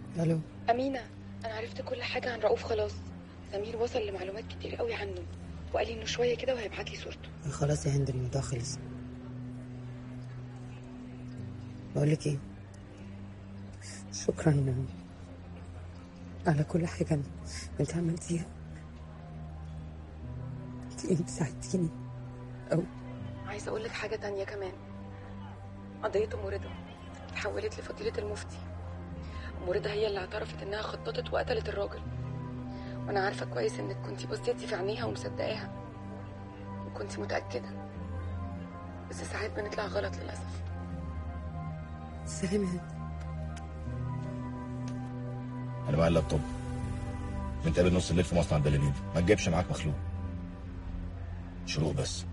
الو أمينة أنا عرفت كل حاجة عن رؤوف خلاص سمير وصل لمعلومات كتير قوي عنه وقال لي إنه شوية كده وهيبعت لي صورته خلاص يا هند الموضوع خلص بقول لك ايه شكرا على كل حاجة انت عملتيها انت انت ساعدتيني أو عايزة أقول لك حاجة تانية كمان قضية أم رضا اتحولت لفضيلة المفتي أم رضا هي اللي اعترفت إنها خططت وقتلت الراجل وأنا عارفة كويس إنك كنتي بصيتي في عينيها ومصدقاها وكنتي متأكدة بس ساعات بنطلع غلط للأسف سلام يا هند انا معايا اللابتوب بنتقابل نص الليل في مصنع الدلاليب ما تجيبش معاك مخلوق شروق بس